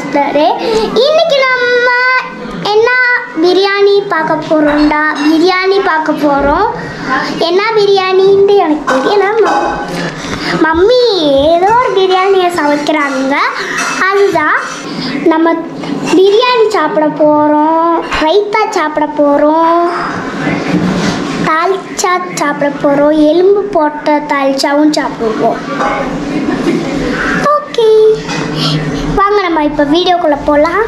Master இன்னைக்கு நம்ம என்ன பிரியாணி பார்க்க போகிறோம்டா பிரியாணி பார்க்க போகிறோம் என்ன பிரியாணின்ட்டு எனக்கு தெரியல ம- மம்மி ஏதோ ஒரு பிரியாணியை சமைக்கிறாங்க அதுதான் நம்ம பிரியாணி சாப்பிட போகிறோம் ரைத்தா சாப்பிட போகிறோம் தால்ச்சா சாப்பிட போகிறோம் எலும்பு போட்ட தால்ச்சாவும் சாப்பிடுவோம் ஓகே வாங்க நம்ம இப்போ வீடியோக்குள்ளே போகலாம்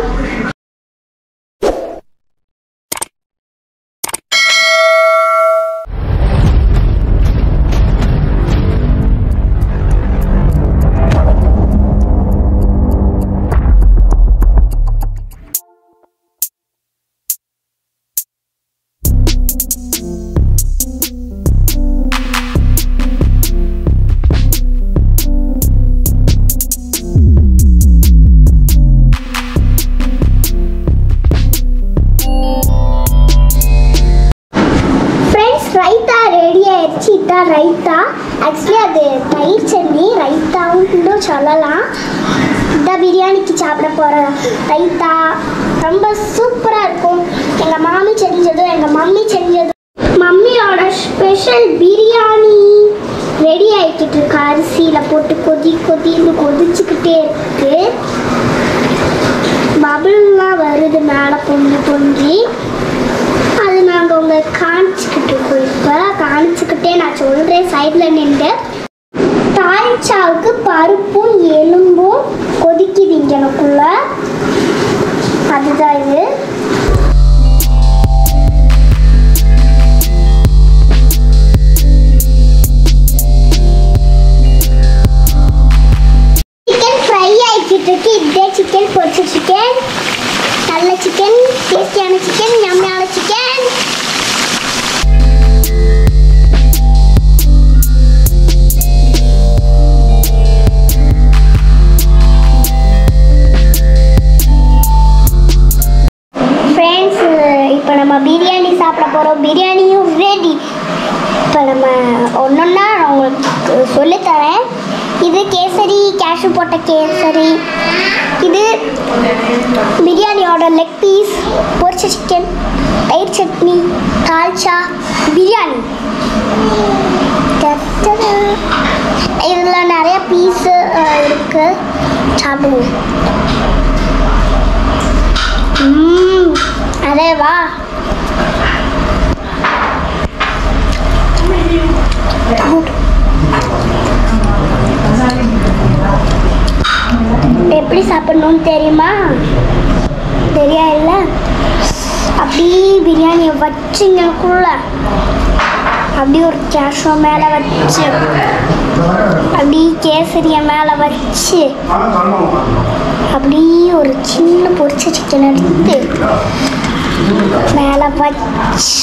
ஃப்ரெண்ட்ஸ் ரைத்தா ரெடி ஆயிடுச்சு இதான் ரைத்தா ஆக்சுவலி அது தயிர் சட்னி ரைத்தாவும் சொல்லலாம் இதான் பிரியாணிக்கு சாப்பிட போகிற ரைத்தா ரொம்ப சூப்பராக இருக்கும் எங்கள் மாமி செஞ்சதும் எங்கள் மம்மி செஞ்சதும் மம்மியோட ஸ்பெஷல் பிரியாணி ரெடி ஆகிக்கிட்டு இருக்கு அரிசியில் போட்டு கொதி கொதின்னு கொதிச்சுக்கிட்டே இருக்கு பபிள்லாம் வருது மேலே பொங்கி பொங்கி அது நாங்கள் உங்களுக்கு காமிச்சுக்கிட்டு இருக்கோம் இப்போ காமிச்சுக்கிட்டே நான் சொல்கிறேன் சைடில் நின்று தாய்ச்சாவுக்கு பருப்பும் எலும்பும் கொதிக்குது இங்கனக்குள்ள அதுதான் இது சிக்கன் ஃப்ரை ஆகிக்கிட்டு இருக்கு இதே சிக்கன் பொரிச்ச சிக்கன் நல்ல சிக்கன் டேஸ்டியான சிக்கன் யம்மியான சிக்கன் ஃப்ரெண்ட்ஸ் இப்போ நம்ம பிரியாணி சாப்பிட போகிறோம் பிரியாணியும் ரெடி இப்போ நம்ம ஒன்றொன்னா நான் உங்களுக்கு சொல்லித்தரேன் இது கேசரி கேஷு போட்ட கேசரி இது பிரியாணியோட லெக் பீஸ் பொரிச்ச சிக்கன் தயிர் சட்னி தால்ச்சா பிரியாணி இதில் நிறைய பீஸு இருக்கு சாப்பிடுவோம் ம், அதே வா எப்படி சாப்பிடணும்னு தெரியுமா தெரியாதுல்ல அப்படியே பிரியாணியை வச்சிங்கக்குள்ள அப்படியே ஒரு கேஷோ மேலே வச்சு அப்படியே கேசரியை மேலே வச்சு அப்படியே ஒரு சின்ன பொரிச்ச சிக்கன் எடுத்து மேலே வச்சு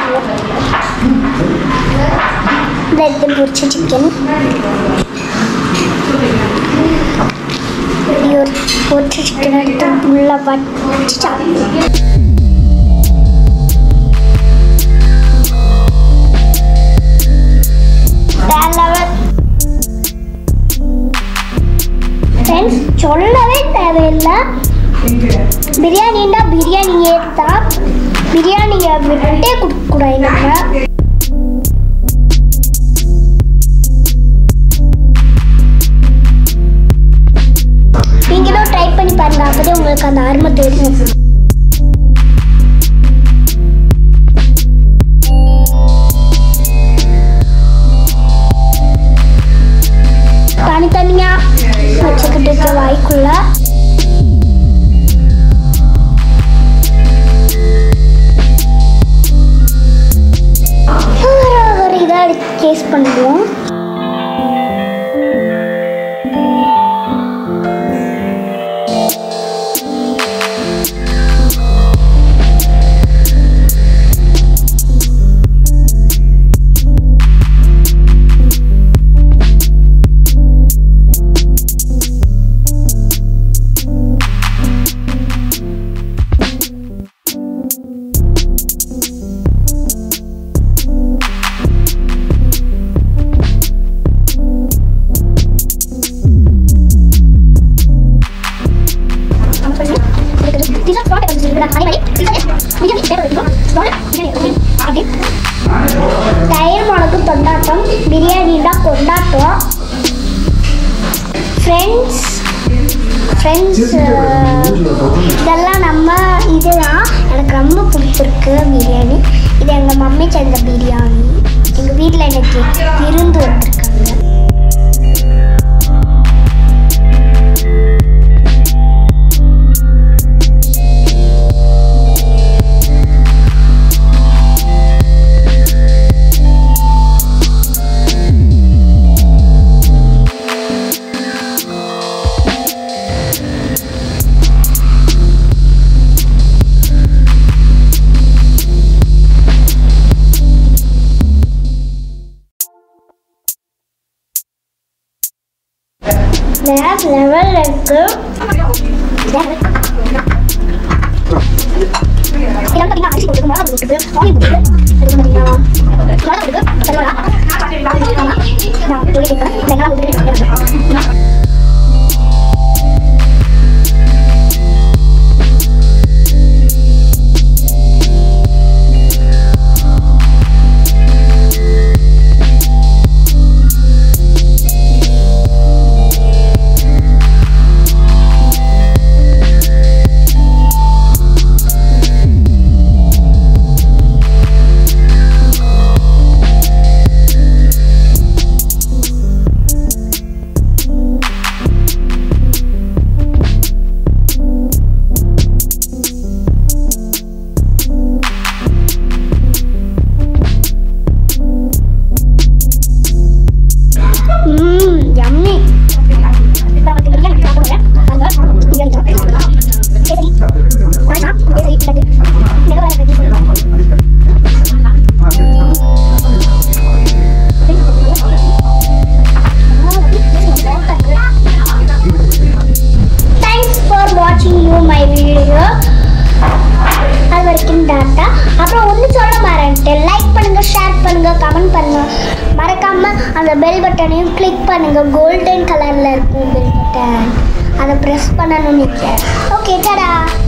இந்த எடுத்து பொரிச்ச சிக்கன் இப்படி ஒரு பொரிச்ச சிக்கன் எடுத்து உள்ள வச்சு சாப்பிடுவோம் வேற level. ஃப்ரெண்ட்ஸ் சொல்லவே தேவையில்லை பிரியாணின்னா பிரியாணியே தான் பிரியாணியை விட்டே கொடுக்கக்கூடாது நம்ம நீங்களும் ட்ரை பண்ணி பாருங்க அப்போதான் உங்களுக்கு அந்த அருமை தெரியும் தனித்தனியா வச்சுக்கிட்டு இருக்க வாய்க்குள்ள ஒரு ஒரு இதாக டேஸ்ட் பண்ணுவோம் தயிர் மிளகு கொண்டாட்டம் பிரியாணினா கொண்டாட்டம் ஃப்ரெண்ட்ஸ் ஃப்ரெண்ட்ஸ் இதெல்லாம் நம்ம இதுதான் எனக்கு ரொம்ப பிடிச்சிருக்கு பிரியாணி இது எங்கள் மம்மி செஞ்ச பிரியாணி எங்கள் வீட்டில் எனக்கு விருந்து வந்திருக்காங்க வேற லெவலில் இருக்கு ம் யம்மி தேங்க்ஸ் ஃபார் வாட்சிங் யூ மை வீடியோ அது வரைக்கும் டாட்டா அப்புறம் ஒன்று சொல்ல மறந்துட்டேன் லைக் பண்ணுங்க ஷேர் பண்ணுங்க கமெண்ட் பண்ணுங்க மறக்காம அந்த பெல் பட்டனையும் கிளிக் பண்ணுங்க கோல்டன் கலர்ல இருக்கும் பெல் பட்டன் அதை ப்ரெஸ் பண்ணணும்னு நினைக்கிறேன் ஓகே டடா